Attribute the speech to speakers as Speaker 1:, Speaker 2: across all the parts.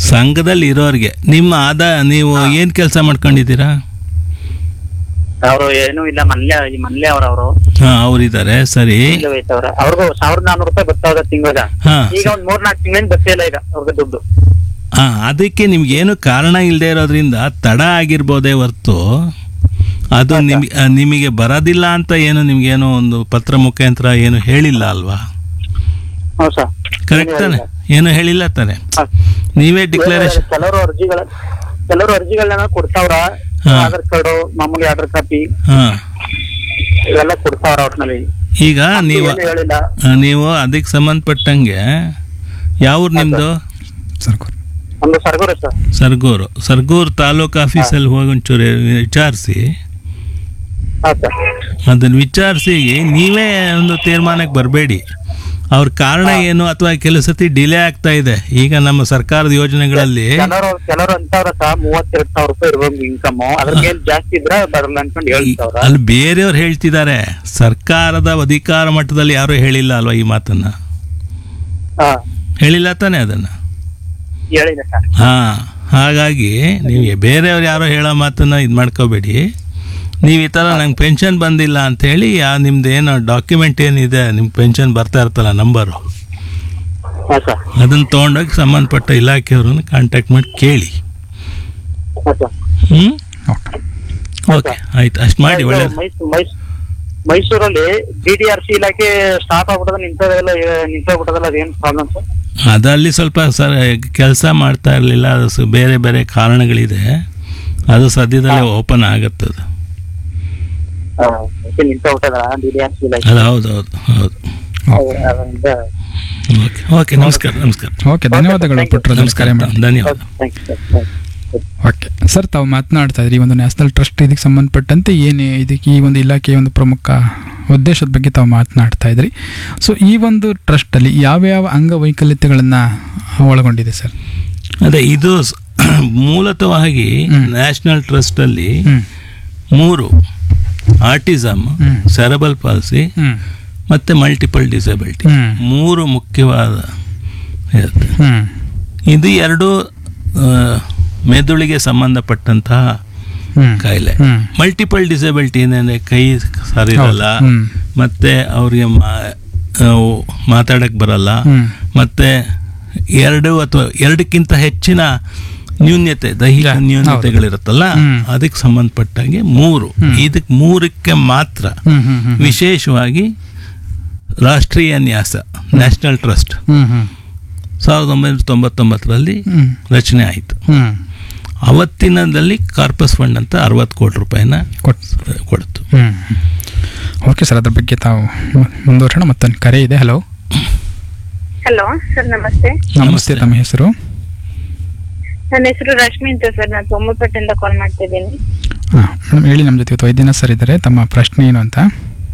Speaker 1: ಸಂಘದಲ್ಲಿ ಇರೋರಿಗೆ ನಿಮ್ಮ ಆದಾಯ ನೀವು ಏನ್ ಕೆಲಸ ಮಾಡ್ಕೊಂಡಿದ್ದೀರಾ
Speaker 2: ಅವರು ಏನೂ ಇಲ್ಲ ಮಲ್ಯ ಈ ಮಲ್ಯ ಅವ್ರ ಅವರು
Speaker 1: ಹಾ ಅವ್ರಿದ್ದಾರೆ ಸರಿ
Speaker 2: ಅವ್ರ ಅವ್ರಿಗೂ ಸಾವಿರದ ನಾನೂರು ರೂಪಾಯಿ ಬರ್ತಾವ್ರ ತಿಂಗಳ
Speaker 1: ಹಾ
Speaker 2: ಈಗ ಒಂದ್ ಮೂರ್ ನಾಲ್ಕು ತಿಂಗಳಿಂದ ಬರ್ತಾ ಇಲ್ಲ ಈಗ ಅವ್ರಿಗೆ ದುಡ್ಡು
Speaker 1: ಹಾ ಅದಕ್ಕೆ ನಿಮ್ಗೇನು ಕಾರಣ ಇಲ್ಲದೆ ಇರೋದ್ರಿಂದ ತಡ ಆಗಿರ್ಬೋದೇ ಹೊರ್ತು ಅದು ನಿಮ್ ಆ, ನಿಮಗೆ ಬರೋದಿಲ್ಲ ಅಂತ ಏನು ನಿಮ್ಗೇನು ಒಂದು ಪತ್ರ ಮುಖಾಂತರ ಏನು ಹೇಳಿಲ್ಲ ಅಲ್ವಾ
Speaker 2: ಹೌದು ಸರ್
Speaker 1: ಕರೆಕ್ಟ್ ತಾನೆ ಏನು ಹೇಳಿಲ್ಲ ತಾನೆ ನೀವೇ ಡಿಕ್ಲರೇಷನ್
Speaker 2: ಕೆಲವರು ಅರ್ಜಿಗಳ ಕೆಲವರು ಅರ್ಜಿಗಳನ್ನ ಕೊಡ್ತಾವ್ರ
Speaker 1: ಹಾ.
Speaker 2: ಆಧಾರ್ ಕಾರ್ಡ್ ಮಾಮೂಲಿ ಆಧಾರ್ ಕಾಪಿ
Speaker 1: ಹಾ
Speaker 2: ಇವೆಲ್ಲ ಕೊಡ್ತಾವ್ರ ಒಟ್ನಲ್ಲಿ
Speaker 1: ಈಗ ನೀವು
Speaker 2: ಏನು ಹೇಳಿಲ್ಲ
Speaker 1: ಆ, ನೀವು ಅದಕ್ಕೆ ಸಂಬಂಧಪಟ್ಟಂಗೆ ಯಾವ ಊರು ನಿಮ್ದು
Speaker 3: ಸರ್ಕಾರ್
Speaker 2: ಒಂದು ಸರ್ಗೋರೆ ಸರ್
Speaker 1: ಸರ್ಗೂರು ಸರ್ಗೂರು ತಾಲೂಕು ಆಫೀಸಲ್ಲಿ ಹೋಗಿ ಒಂಚೂರು ವಿಚಾರಿಸಿ
Speaker 2: ಹಾ ಸರ್
Speaker 1: ಅದನ್ನು ವಿಚಾರಿಸಿ ನೀವೇ ಒಂದು ತೀರ್ಮಾನಕ್ಕೆ ಬರಬೇಡಿ ಅವ್ರ ಕಾರಣ ಏನು ಅಥವಾ ಕೆಲವು ಸತಿ ಡಿಲೇ ಆಗ್ತಾ ಇದೆ ಈಗ ನಮ್ಮ ಸರ್ಕಾರದ ಯೋಜನೆಗಳಲ್ಲಿ
Speaker 2: ಕೆಲವರು ಕೆಲವರು ಅಂತವ್ರ ಸರ್ ಮೂವತ್ತೆರಡು ಸಾವಿರ ರೂಪಾಯಿ ಇರ್ಬೋದು ಇನ್ಕಮ್ ಅದ್ರ ಮೇಲೆ ಜಾಸ್ತಿ ಇದ್ರೆ ಬರಲ್ಲ ಅನ್ಕೊಂಡು
Speaker 1: ಈ-
Speaker 2: ಹೇಳ್ತಾವ್ರ
Speaker 1: ಅಲ್ಲಿ ಬೇರೆಯವ್ರು ಹೇಳ್ತಿದ್ದಾರೆ ಸರ್ಕಾರದ ಅಧಿಕಾರ ಮಟ್ಟದಲ್ಲಿ ಯಾರು ಹೇಳಿಲ್ಲ ಅಲ್ವಾ ಈ ಮಾತನ್ನ
Speaker 2: ಹಾ
Speaker 1: ಹೇಳಿಲ್ಲ ತಾನೇ ಅದನ್ನ
Speaker 2: ಹೇಳಿದೆ ಸರ್
Speaker 1: ಹಾ ಹಾಗಾಗಿ ನೀವು ಬೇರೆಯವ್ರು ಯಾರೋ ಹೇಳೋ ಮಾತನ್ನ ಇದು ಮಾಡ್ಕೋಬೇಡಿ ನೀವು ಈ ಥರ ನಂಗೆ ಪೆನ್ಷನ್ ಬಂದಿಲ್ಲ ಅಂತೇಳಿ ಯಾ ನಿಮ್ದು ಏನು ಡಾಕ್ಯುಮೆಂಟ್ ಏನಿದೆ ನಿಮ್ಮ ಪೆನ್ಷನ್ ಬರ್ತಾ ಇರ್ತಲ್ಲ ನಂಬರು
Speaker 2: ಹಾ ಸರ್
Speaker 1: ಅದನ್ನು ತೊಗೊಂಡೋಗಿ ಸಂಬಂಧಪಟ್ಟ ಇಲಾಖೆಯವ್ರನ್ನ ಕಾಂಟ್ಯಾಕ್ಟ್ ಮಾಡಿ ಕೇಳಿ
Speaker 2: ಹಾ ಸರ್
Speaker 1: ಹ್ಞೂ
Speaker 3: ಓಕೆ
Speaker 1: ಓಕೆ ಆಯ್ತು ಅಷ್ಟು ಮಾಡಿ
Speaker 2: ಇದು
Speaker 1: ಒಳ್ಳೇದು
Speaker 2: ಮೈಸೂ- ಮೈಸೂ- ಮೈಸೂರಲ್ಲಿ ಡಿ ಡಿ ಆರ್ ಸಿ ಇಲಾಖೆ ಸ್ಟಾಪ್ ಆಗ್ಬಿಟ್ಟದ ನಿಂತದೆಲ್ಲ ನಿಂತೋಗ್ಬಿಟ್ಟದಲ್ಲ ಅದೇನು ಪ್ರಾಬ್ಲಮ್ ಸರ್
Speaker 1: ಅದಲ್ಲಿ ಸ್ವಲ್ಪ ಸರ್ ಕೆಲಸ ಮಾಡ್ತಾ ಇರಲಿಲ್ಲ ಅದು ಸ- ಬೇರೆ ಬೇರೆ ಕಾರಣಗಳಿದೆ ಅದು ಸದ್ಯದಲ್ಲೇ ಓಪನ್ ಆಗುತ್ತದು
Speaker 2: ನಿಂತೋಗ್ಬಿಟ್ಟದ ಡಿ ಡಿ ಆರ್ ಸಿ ಇಲಾಖೆ
Speaker 1: ಅದು ಹೌದು ಹೌದು ಹೌದು
Speaker 2: ಅದರಿಂದ
Speaker 1: ಓಕೆ ಓಕೆ ನಮಸ್ಕಾರ ನಮಸ್ಕಾರ
Speaker 3: ಓಕೆ ಧನ್ಯವಾದಗಳು ಪುಟ್ಟರಾಜು ಕರೆ ಮಾಡಿ
Speaker 1: ಧನ್ಯವಾದ
Speaker 2: thank you sir
Speaker 3: okay sir ತಾವು ಮಾತನಾಡ್ತಾ ಇದ್ರಿ ಈ ಒಂದು ನ್ಯಾಷನಲ್ ಟ್ರಸ್ಟ್ ಇದಕ್ಕೆ ಸಂಬಂಧಪಟ್ಟಂತೆ ಏನು ಇದಕ್ಕೆ ಈ ಒಂದು ಇಲಾಖೆಯ ಒಂದು ಪ್ರಮುಖ ಉದ್ದೇಶದ ಬಗ್ಗೆ ತಾವು ಮಾತನಾಡ್ತಾ ಇದ್ರಿ ಸೊ ಈ ಒಂದು ಟ್ರಸ್ಟಲ್ಲಿ ಯಾವ್ಯಾವ ಅಂಗವೈಕಲ್ಯತೆಗಳನ್ನು ಒಳಗೊಂಡಿದೆ ಸರ್
Speaker 1: ಅದೇ ಇದು ಸ್- ಮೂಲತಃವಾಗಿ
Speaker 3: ಹ್ಮ್.
Speaker 1: ನ್ಯಾಷನಲ್ ಟ್ರಸ್ಟಲ್ಲಿ
Speaker 3: ಹ್ಞೂ
Speaker 1: ಮೂರು ಆಟಿಸಮ್
Speaker 3: ಹ್ಮ್.
Speaker 1: ಸೆರಬಲ್ ಪಾಲ್ಸಿ
Speaker 3: ಹ್ಞೂ
Speaker 1: ಮತ್ತು ಮಲ್ಟಿಪಲ್ ಡಿಸಬಿಲಿಟಿ
Speaker 3: ಹ್ಮ್.
Speaker 1: ಮೂರು ಮುಖ್ಯವಾದ ಇರುತ್ತೆ
Speaker 3: ಹ್ಞೂ
Speaker 1: ಇದು ಎರಡು ಆ, ಮೆದುಳಿಗೆ ಸಂಬಂಧಪಟ್ಟಂತಹ
Speaker 3: ಹ್ಞೂ
Speaker 1: ಕಾಯಿಲೆ
Speaker 3: ಹ್ಞೂ
Speaker 1: ಮಲ್ಟಿಪಲ್ ಡಿಸಬಿಲಿಟಿ ಏನಂದ್ರೆ ಕೈ ಸರಿರಲ್ಲ
Speaker 3: ಹೌದು. ಹ್ಮ್.
Speaker 1: ಮತ್ತೆ ಅವ್ರಿಗೆ ಮಾತಾಡಕ್ ಬರಲ್ಲ
Speaker 3: ಹ್ಮ್.
Speaker 1: ಮತ್ತೆ ಎರಡು ಅಥವಾ ಎರಡಕ್ಕಿಂತ ಹೆಚ್ಚಿನ ನ್ಯೂನ್ಯತೆ ದೈಹಿಕ
Speaker 3: ಹೌದು.
Speaker 1: ನ್ಯೂನ್ಯತೆಗಳಿರುತ್ತಲ್ಲ
Speaker 3: ಹ್ಮ್.
Speaker 1: ಅದಕ್ಕೆ ಸಂಬಂಧಪಟ್ಟಂಗೆ ಮೂರು
Speaker 3: ಹ್ಮ್.
Speaker 1: ಇದಕ್ಕೆ ಮೂರಕ್ಕೆ ಮಾತ್ರ
Speaker 3: ಹ್ಞೂ ಹ್ಞೂ ಹ್ಞೂ
Speaker 1: ವಿಶೇಷವಾಗಿ ರಾಷ್ಟ್ರೀಯ ನ್ಯಾಸ ನ್ಯಾಷನಲ್ ಟ್ರಸ್ಟ್
Speaker 3: ಹ್ಞೂ ಹ್ಞೂ
Speaker 1: ಸಾವಿರದ ಒಂಬೈನೂರ ತೊಂಬತ್ತೊಂಬತ್ತರಲ್ಲಿ
Speaker 3: ಹ್ಞೂ
Speaker 1: ರಚನೆ ಆಯಿತು
Speaker 3: ಹ್ಞೂ
Speaker 1: ಅವತ್ತಿನದಲ್ಲಿ ಕಾರ್ಪಸ್ ಫಂಡ್ ಅಂತ ಅರವತ್ತು ಕೋಟಿ ರೂಪಾಯಿನ
Speaker 3: ಕೊಟ್ಟು
Speaker 1: ಕೊಡ್ತು
Speaker 3: ಹ್ಞೂ ಓಕೆ ಸರ್ ಅದ್ರ ಬಗ್ಗೆ ತಾವು ಮುಂದುವರೋಣ ಮತ್ತೊಂದು ಕರೆ ಇದೆ ಹಲೋ
Speaker 4: ಹಲೋ ಸರ್ ನಮಸ್ತೆ
Speaker 3: ನಮಸ್ತೆ ತಮ್ಮ ಹೆಸರು
Speaker 4: ನನ್ನ ಹೆಸರು ರಶ್ಮಿ ಅಂತ ಸರ್ ನಾನು ಸೋಮಪೇಟೆಯಿಂದ ಕಾಲ್ ಮಾಡ್ತಿದ್ದೀನಿ
Speaker 3: ಹಾಂ ಮೇಡಮ್ ಹೇಳಿ ನಮ್ಮ ಜೊತೆ ಇವತ್ತು ವೈದ್ಯನಾಥ್ ಸರ್ ಇದ್ದಾರೆ ತಮ್ಮ ಪ್ರಶ್ನೆ ಏನು ಅಂತ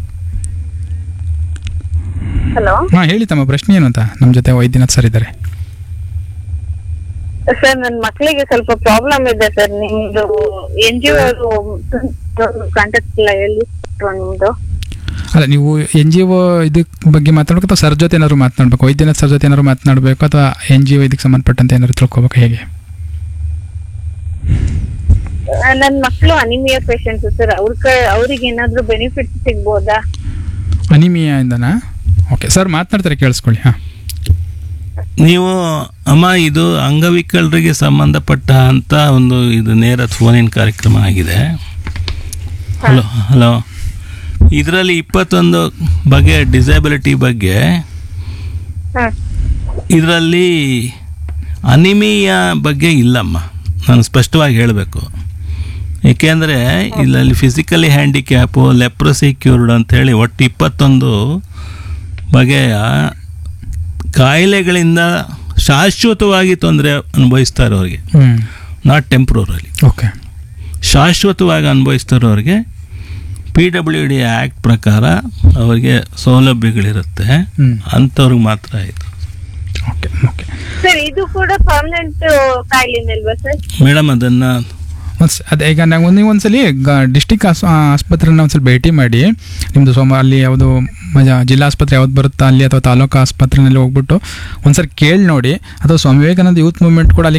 Speaker 4: ಹಲೋ
Speaker 3: ಹಾಂ ಹೇಳಿ ತಮ್ಮ ಪ್ರಶ್ನೆ ಏನು ಅಂತ ನಮ್ಮ ಜೊತೆ ವೈದ್ಯನಾಥ್ ಸರ್ ಇದ್ದಾರೆ
Speaker 4: ಸರ್ ನನ್ನ ಮಕ್ಕಳಿಗೆ ಸ್ವಲ್ಪ ಪ್ರಾಬ್ಲಮ್ ಇದೆ ಸರ್ ನಿಮ್ದು ಎನ್ ಜಿ ಒ ಕಾಂಟ್ಯಾಕ್ಟ್ ಇಲ್ಲ ಹೇಳಿ ನಿಮ್ದು
Speaker 3: ಅಲ್ಲ ನೀವು ಎನ್ ಜಿ ಒ ಇದಕ್ಕೆ ಬಗ್ಗೆ ಮಾತಾಡ್ಬೇಕು ಅಥವಾ ಸರ್ ಜೊತೆ ಏನಾದ್ರು ಮಾತನಾಡ್ಬೇಕು ವೈದ್ಯನಾಥ್ ಸರ್ ಜೊತೆ ಏನಾದ್ರು ಮಾತನಾಡಬೇಕು ಅಥವಾ ಎನ್ ಜಿ ಒ ಇದಕ್ಕೆ ಸಂಬಂಧಪಟ್ಟಂತೆ ಏನಾದ್ರು ತಿಳ್ಕೊಬೇಕು ಹೇಗೆ
Speaker 4: ನನ್ನ ಮಕ್ಕಳು ಅನಿಮಿಯಾ ಪೇಷಂಟ್ ಸರ್ ಅವ್ರ ಕ ಅವ್ರಿಗೆ ಏನಾದ್ರು ಬೆನಿಫಿಟ್ ಸಿಗ್ಬೋದಾ
Speaker 3: ಅನಿಮಿಯಾಯಿಂದನಾ ಓಕೆ ಸರ್ ಮಾತನಾಡ್ತಾರೆ ಕೇಳಿಸ್ಕೊಳ್ಳಿ ಹಾಂ
Speaker 1: ನೀವು ಅಮ್ಮ ಇದು ಅಂಗವಿಕಲರಿಗೆ ಸಂಬಂಧಪಟ್ಟ ಅಂತ ಒಂದು ಇದು ನೇರ ಫೋನಿನ ಕಾರ್ಯಕ್ರಮ ಆಗಿದೆ ಹಲೋ ಹಲೋ ಇದರಲ್ಲಿ ಇಪ್ಪತ್ತೊಂದು ಬಗೆಯ ಡಿಸಬಿಲಿಟಿ ಬಗ್ಗೆ
Speaker 4: ಹಾ
Speaker 1: ಇದರಲ್ಲಿ ಅನಿಮಿಯ ಬಗ್ಗೆ ಇಲ್ಲಮ್ಮ ನಾನು ಸ್ಪಷ್ಟವಾಗಿ ಹೇಳಬೇಕು ಏಕೆಂದರೆ ಇಲ್ಲಲ್ಲಿ ಫಿಸಿಕಲಿ ಹ್ಯಾಂಡಿಕ್ಯಾಪು ಲೆಪ್ರಸಿ ಕ್ಯೂರ್ಡ್ ಅಂತೇಳಿ ಒಟ್ಟು ಇಪ್ಪತ್ತೊಂದು ಬಗೆಯ ಕಾಯಿಲೆಗಳಿಂದ ಶಾಶ್ವತವಾಗಿ ತೊಂದರೆ ಅನುಭವಿಸ್ತಾ ಇರೋರಿಗೆ
Speaker 3: ಹ್ಞೂ
Speaker 1: ನಾಟ್ ಟೆಂಪ್ರವರಲಿ
Speaker 3: ಓಕೆ
Speaker 1: ಶಾಶ್ವತವಾಗಿ ಅನುಭವಿಸ್ತಾ ಇರೋರಿಗೆ ಪಿ ಡಬ್ಲ್ಯೂ ಡಿ ಆ್ಯಕ್ಟ್ ಪ್ರಕಾರ ಅವರಿಗೆ ಸೌಲಭ್ಯಗಳಿರುತ್ತೆ
Speaker 3: ಹ್ಞೂ
Speaker 1: ಅಂಥವ್ರಿಗೆ ಮಾತ್ರ ಇದು
Speaker 3: ಓಕೆ ಓಕೆ
Speaker 4: ಸರ್ ಇದು ಕೂಡ ಪರ್ಮನೆಂಟ್ ಕಾಯಿಲೆನಲ್ವಾ ಸರ್
Speaker 1: ಮೇಡಮ್ ಅದನ್ನು
Speaker 3: ಒಂದು ಅದೇ ಈಗ ನಾವು ನೀವು ಒಂದ್ಸಲಿ ಗ ಡಿಸ್ಟಿಕ್ ಆಸ್ ಆಸ್ಪತ್ರೆನ ಒಂದ್ಸಲ ಭೇಟಿ ಮಾಡಿ ನಿಮ್ಮದು ಸೋಮ ಅಲ್ಲಿ ಯಾವುದು ಮಜಾ ಜಿಲ್ಲಾ ಆಸ್ಪತ್ರೆ ಯಾವ್ದು ಬರುತ್ತಾ ಅಲ್ಲಿ ಅಥವಾ ತಾಲೂಕು ಆಸ್ಪತ್ರೆನಲ್ಲಿ ಹೋಗ್ಬಿಟ್ಟು ಒಂದ್ಸರಿ ಕೇಳಿ ನೋಡಿ ಅಥವಾ ಸ್ವಾಮಿ ವಿವೇಕಾನಂದ ಯೂತ್ ಮೂವ್ಮೆಂಟ್ ಕೂಡ ಅಲ್ಲಿ